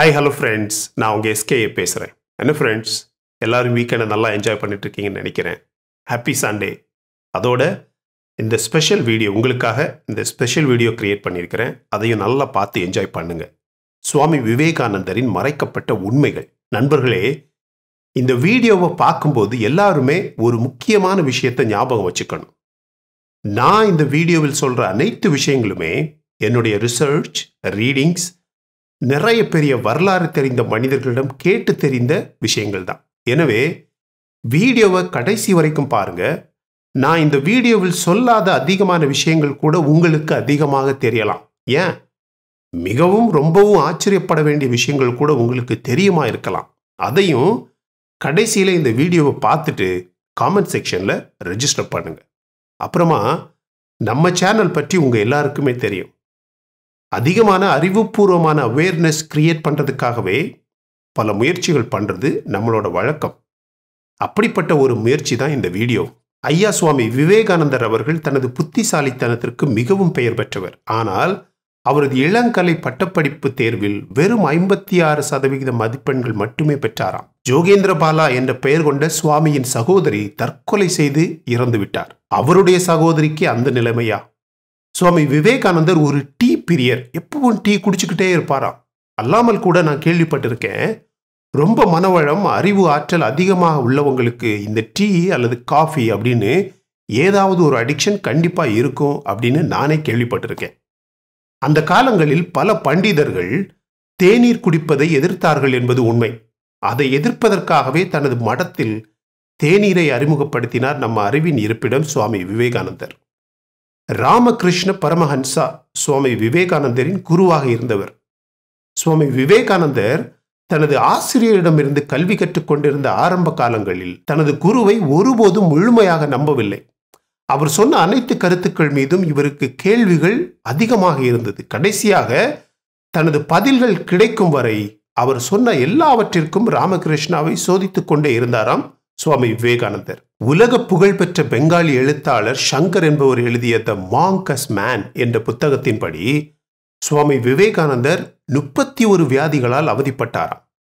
Hi hello friends நான் உங்கள் SKA பேசுகிறேன் என்ன ஃப்ரெண்ட்ஸ் எல்லாரும் வீக்கெண்டை நல்லா என்ஜாய் பண்ணிட்டு இருக்கீங்கன்னு நினைக்கிறேன் ஹாப்பி சண்டே அதோட இந்த ஸ்பெஷல் வீடியோ உங்களுக்காக இந்த ஸ்பெஷல் வீடியோ கிரியேட் பண்ணியிருக்கிறேன் அதையும் நல்லா பார்த்து என்ஜாய் பண்ணுங்க சுவாமி விவேகானந்தரின் மறைக்கப்பட்ட உண்மைகள் நண்பர்களே இந்த வீடியோவை பார்க்கும்போது எல்லாருமே ஒரு முக்கியமான விஷயத்தை ஞாபகம் வச்சுக்கணும் நான் இந்த வீடியோவில் சொல்கிற அனைத்து விஷயங்களுமே என்னுடைய ரிசர்ச் ரீடிங்ஸ் நிறைய பெரிய வரலாறு தெரிந்த மனிதர்களிடம் கேட்டு தெரிந்த விஷயங்கள் தான் எனவே வீடியோவை கடைசி வரைக்கும் பாருங்க நான் இந்த வீடியோவில் சொல்லாத அதிகமான விஷயங்கள் கூட உங்களுக்கு அதிகமாக தெரியலாம் ஏன் மிகவும் ரொம்பவும் ஆச்சரியப்பட வேண்டிய விஷயங்கள் கூட உங்களுக்கு தெரியுமா இருக்கலாம் அதையும் கடைசியில் இந்த வீடியோவை பார்த்துட்டு காமெண்ட் செக்ஷனில் ரெஜிஸ்டர் பண்ணுங்க அப்புறமா நம்ம சேனல் பற்றி உங்கள் எல்லாருக்குமே தெரியும் அதிகமான அறிவுபூர்வமான அவேர்னஸ் கிரியேட் பண்ணுறதுக்காகவே பல முயற்சிகள் பண்ணுறது நம்மளோட வழக்கம் அப்படிப்பட்ட ஒரு முயற்சி தான் இந்த வீடியோ ஐயா சுவாமி விவேகானந்தர் அவர்கள் தனது புத்திசாலித்தனத்திற்கு மிகவும் பெயர் பெற்றவர் ஆனால் அவரது இளங்கலை பட்டப்படிப்பு தேர்வில் வெறும் ஐம்பத்தி ஆறு சதவிகித மதிப்பெண்கள் மட்டுமே பெற்றாராம் ஜோகேந்திர பாலா என்ற பெயர் கொண்ட சுவாமியின் சகோதரி தற்கொலை செய்து இறந்து விட்டார் அவருடைய சகோதரிக்கு அந்த நிலைமையா சுவாமி விவேகானந்தர் ஒரு டீ பிரியர் எப்பவும் டீ குடிச்சுக்கிட்டே இருப்பாராம் அல்லாமல் கூட நான் கேள்விப்பட்டிருக்கேன் ரொம்ப மனவளம் அறிவு ஆற்றல் அதிகமாக உள்ளவங்களுக்கு இந்த டீ அல்லது காஃபி அப்படின்னு ஏதாவது ஒரு அடிக்ஷன் கண்டிப்பாக இருக்கும் அப்படின்னு நானே கேள்விப்பட்டிருக்கேன் அந்த காலங்களில் பல பண்டிதர்கள் தேநீர் குடிப்பதை எதிர்த்தார்கள் என்பது உண்மை அதை எதிர்ப்பதற்காகவே தனது மடத்தில் தேநீரை அறிமுகப்படுத்தினார் நம்ம அறிவின் இருப்பிடம் சுவாமி விவேகானந்தர் ராமகிருஷ்ண பரமஹன்சா சுவாமி விவேகானந்தரின் குருவாக இருந்தவர் சுவாமி விவேகானந்தர் தனது ஆசிரியரிடமிருந்து கல்வி கற்றுக்கொண்டிருந்த ஆரம்ப காலங்களில் தனது குருவை ஒருபோதும் முழுமையாக நம்பவில்லை அவர் சொன்ன அனைத்து கருத்துக்கள் மீதும் இவருக்கு கேள்விகள் அதிகமாக இருந்தது கடைசியாக தனது பதில்கள் கிடைக்கும் வரை அவர் சொன்ன எல்லாவற்றிற்கும் ராமகிருஷ்ணாவை சோதித்துக் கொண்டே இருந்தாராம் சுவாமி விவேகானந்தர் உலக புகழ்பெற்ற பெங்காலி எழுத்தாளர் சங்கர் என்பவர் எழுதிய த மாங்கஸ் மேன் என்ற புத்தகத்தின்படி சுவாமி விவேகானந்தர் முப்பத்தி ஒரு வியாதிகளால் அவதிப்பட்டாராம்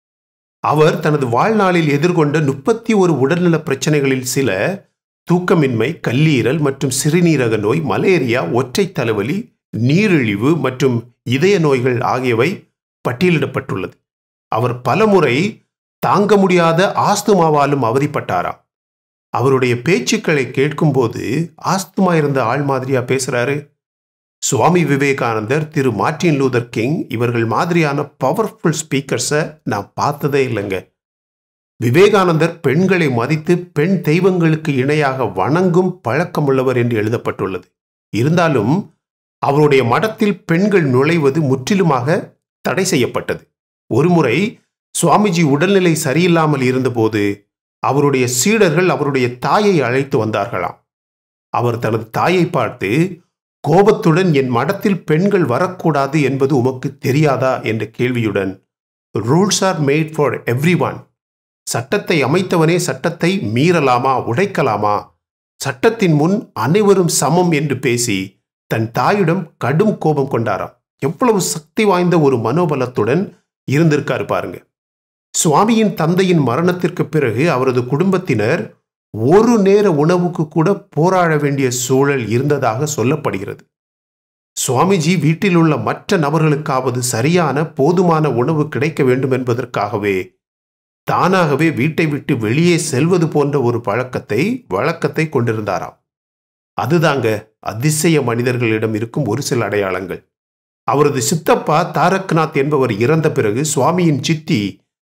அவர் தனது வாழ்நாளில் எதிர்கொண்ட முப்பத்தி ஒரு உடல்நல பிரச்சனைகளில் சில தூக்கமின்மை கல்லீரல் மற்றும் சிறுநீரக நோய் மலேரியா ஒற்றை தலைவலி நீரிழிவு மற்றும் இதய நோய்கள் ஆகியவை பட்டியலிடப்பட்டுள்ளது அவர் பலமுறை தாங்க முடியாத ஆஸ்துமாவாலும் அவதிப்பட்டாராம் அவருடைய பேச்சுக்களை கேட்கும்போது ஆஸ்துமா இருந்த ஆள் மாதிரியா பேசுறாரு சுவாமி விவேகானந்தர் திரு மார்டின் லூதர் கிங் இவர்கள் மாதிரியான பவர்ஃபுல் ஸ்பீக்கர்ஸை நான் பார்த்ததே இல்லைங்க விவேகானந்தர் பெண்களை மதித்து பெண் தெய்வங்களுக்கு இணையாக வணங்கும் பழக்கமுள்ளவர் என்று எழுதப்பட்டுள்ளது இருந்தாலும் அவருடைய மடத்தில் பெண்கள் நுழைவது முற்றிலுமாக தடை செய்யப்பட்டது ஒருமுறை சுவாமிஜி உடல்நிலை சரியில்லாமல் இருந்தபோது அவருடைய சீடர்கள் அவருடைய தாயை அழைத்து வந்தார்களாம் அவர் தனது தாயை பார்த்து கோபத்துடன் என் மடத்தில் பெண்கள் வரக்கூடாது என்பது உமக்கு தெரியாதா என்ற கேள்வியுடன் rules are made for everyone சட்டத்தை அமைத்தவனே சட்டத்தை மீறலாமா உடைக்கலாமா சட்டத்தின் முன் அனைவரும் சமம் என்று பேசி தன் தாயிடம் கடும் கோபம் கொண்டாராம் எவ்வளவு சக்தி வாய்ந்த ஒரு மனோபலத்துடன் இருந்திருக்காரு பாருங்க சுவாமியின் தந்தையின் மரணத்திற்கு பிறகு அவரது குடும்பத்தினர் ஒரு நேர உணவுக்கு கூட போராட வேண்டிய சூழல் இருந்ததாக சொல்லப்படுகிறது சுவாமிஜி வீட்டில் உள்ள மற்ற நபர்களுக்காவது சரியான போதுமான உணவு கிடைக்க வேண்டும் என்பதற்காகவே தானாகவே வீட்டை விட்டு வெளியே செல்வது போன்ற ஒரு பழக்கத்தை வழக்கத்தை கொண்டிருந்தாராம் அதுதாங்க அதிசய மனிதர்களிடம் இருக்கும் ஒரு சில அடையாளங்கள் அவரது சித்தப்பா தாரக்நாத் என்பவர் இறந்த பிறகு சுவாமியின் சித்தி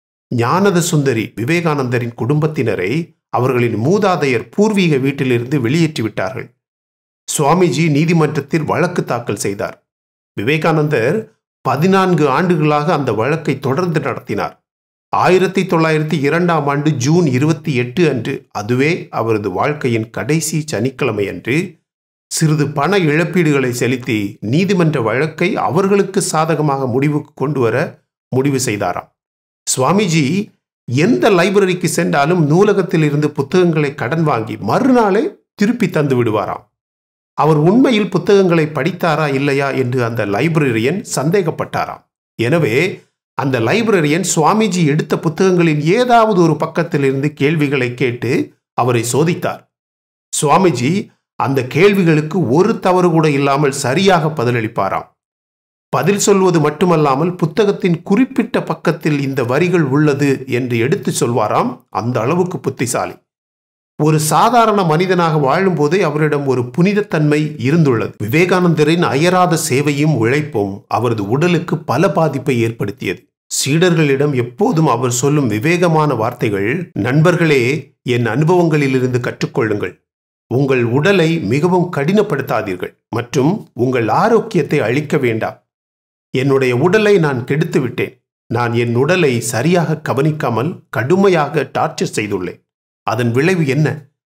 ஞானத சுந்தரி விவேகானந்தரின் குடும்பத்தினரை அவர்களின் மூதாதையர் பூர்வீக வீட்டிலிருந்து வெளியேற்றி விட்டார்கள் சுவாமிஜி நீதிமன்றத்தில் வழக்கு தாக்கல் செய்தார் விவேகானந்தர் பதினான்கு ஆண்டுகளாக அந்த வழக்கை தொடர்ந்து நடத்தினார் ஆயிரத்தி தொள்ளாயிரத்தி இரண்டாம் ஆண்டு ஜூன் இருபத்தி எட்டு அன்று அதுவே அவரது வாழ்க்கையின் கடைசி சனிக்கிழமை அன்று சிறிது பண இழப்பீடுகளை செலுத்தி நீதிமன்ற வழக்கை அவர்களுக்கு சாதகமாக முடிவுக்கு கொண்டு வர முடிவு செய்தாராம் சுவாமிஜி எந்த லைப்ரரிக்கு சென்றாலும் நூலகத்தில் இருந்து புத்தகங்களை கடன் வாங்கி மறுநாளே திருப்பி தந்து விடுவாராம் அவர் உண்மையில் புத்தகங்களை படித்தாரா இல்லையா என்று அந்த லைப்ரரியன் சந்தேகப்பட்டாராம் எனவே அந்த லைப்ரரியன் சுவாமிஜி எடுத்த புத்தகங்களின் ஏதாவது ஒரு பக்கத்திலிருந்து கேள்விகளை கேட்டு அவரை சோதித்தார் சுவாமிஜி அந்த கேள்விகளுக்கு ஒரு தவறு கூட இல்லாமல் சரியாக பதிலளிப்பாராம் பதில் சொல்வது மட்டுமல்லாமல் புத்தகத்தின் குறிப்பிட்ட பக்கத்தில் இந்த வரிகள் உள்ளது என்று எடுத்து சொல்வாராம் அந்த அளவுக்கு புத்திசாலி ஒரு சாதாரண மனிதனாக வாழும்போதே அவரிடம் ஒரு புனிதத்தன்மை இருந்துள்ளது விவேகானந்தரின் அயராத சேவையும் உழைப்பும் அவரது உடலுக்கு பல பாதிப்பை ஏற்படுத்தியது சீடர்களிடம் எப்போதும் அவர் சொல்லும் விவேகமான வார்த்தைகள் நண்பர்களே என் அனுபவங்களிலிருந்து கற்றுக்கொள்ளுங்கள் உங்கள் உடலை மிகவும் கடினப்படுத்தாதீர்கள் மற்றும் உங்கள் ஆரோக்கியத்தை அழிக்க வேண்டாம் என்னுடைய உடலை நான் கெடுத்து விட்டேன் நான் என் உடலை சரியாக கவனிக்காமல் கடுமையாக டார்ச்சர் செய்துள்ளேன் அதன் விளைவு என்ன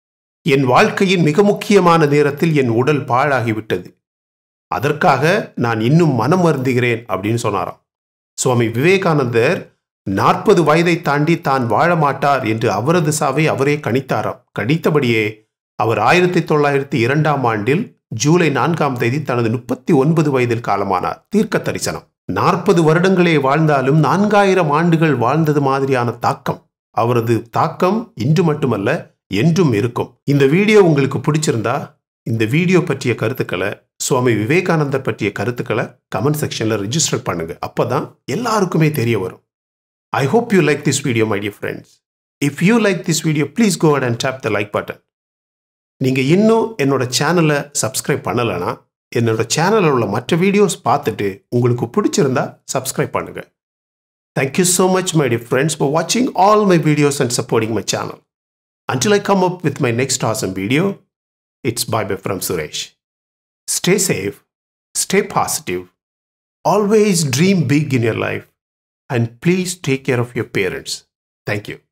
என் வாழ்க்கையின் மிக முக்கியமான நேரத்தில் என் உடல் பாழாகிவிட்டது அதற்காக நான் இன்னும் மனம் வருந்துகிறேன் அப்படின்னு சொன்னாராம் சுவாமி விவேகானந்தர் நாற்பது வயதை தாண்டி தான் வாழ மாட்டார் என்று அவரது சாவை அவரே கணித்தாராம் கணித்தபடியே அவர் ஆயிரத்தி தொள்ளாயிரத்தி இரண்டாம் ஆண்டில் ஜூலை நான்காம் தேதி தனது முப்பத்தி ஒன்பது வயதில் காலமானார் தீர்க்க தரிசனம் நாற்பது வருடங்களே வாழ்ந்தாலும் நான்காயிரம் ஆண்டுகள் வாழ்ந்தது மாதிரியான தாக்கம் அவரது தாக்கம் இன்று மட்டுமல்ல என்றும் இருக்கும் இந்த வீடியோ உங்களுக்கு பிடிச்சிருந்தா இந்த வீடியோ பற்றிய கருத்துக்களை சுவாமி விவேகானந்தர் பற்றிய கருத்துக்களை கமெண்ட் செக்ஷன்ல ரிஜிஸ்டர் பண்ணுங்க அப்பதான் எல்லாருக்குமே தெரிய வரும் I hope you like this video my dear friends if you like this video please go and tap the like button நீங்கள் இன்னும் என்னோட சேனலை சப்ஸ்கிரைப் பண்ணலைன்னா என்னோட சேனலில் உள்ள மற்ற வீடியோஸ் பார்த்துட்டு உங்களுக்கு பிடிச்சிருந்தா சப்ஸ்கிரைப் பண்ணுங்கள் thank you so much my dear friends for வாட்சிங் all my videos and supporting my channel until I come up with my next awesome video, it's bye bye from Suresh. Stay safe, stay positive, always dream big in your life, and please take care of your parents. Thank you.